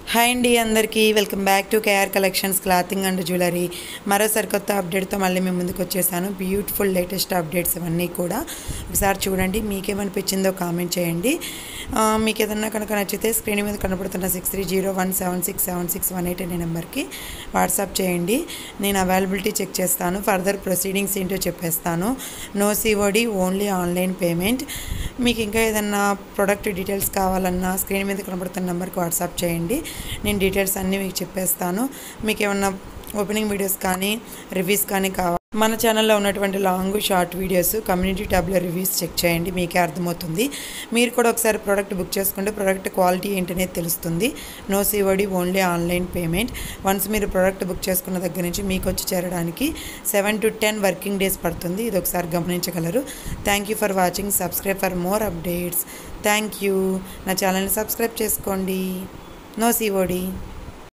hi అండి అందరికీ welcome back to KR collections clothing and jewellery మరో సరికొత్త అప్డేట్తో మళ్ళీ మేము ముందుకు వచ్చేసాను బ్యూటిఫుల్ లేటెస్ట్ అప్డేట్స్ ఇవన్నీ కూడా ఒకసారి చూడండి మీకేమనిపించిందో కామెంట్ చేయండి ఆ, మీకు ఏదన్నా కనుక నచ్చితే స్క్రీన్ మీద కనపడుతున్న six three zero one seven six seven six one eight అనే నెంబర్కి వాట్సాప్ చేయండి నేను అవైలబిలిటీ చెక్ చేస్తాను ఫర్దర్ ప్రొసీడింగ్స్ ఏంటో చెప్పేస్తాను no COD only online payment మీకు ఇంకా ఏదన్నా ప్రొడక్ట్ డీటెయిల్స్ కావాలన్నా స్క్రీన్ మీద కనబడుతున్న నెంబర్కి వాట్సాప్ చేయండి నేను డీటెయిల్స్ అన్నీ మీకు చెప్పేస్తాను మీకు ఏమన్నా ఓపెనింగ్ వీడియోస్ కానీ రివ్యూస్ కానీ కావాలి మన ఛానల్లో ఉన్నటువంటి లాంగ్ షార్ట్ వీడియోస్ కమ్యూనిటీ ట్యాబ్లో రివ్యూస్ చెక్ చేయండి మీకే అర్థమవుతుంది మీరు కూడా ఒకసారి ప్రోడక్ట్ బుక్ చేసుకుంటే ప్రోడక్ట్ క్వాలిటీ ఏంటనేది తెలుస్తుంది no COD only online payment once మీరు ప్రోడక్ట్ బుక్ చేసుకున్న దగ్గర నుంచి మీకు వచ్చి చేరడానికి seven to ten working days పడుతుంది ఇది ఒకసారి గమనించగలరు thank you for watching subscribe for more updates thank you నా ఛానల్ని సబ్స్క్రైబ్ చేసుకోండి నో సివోడి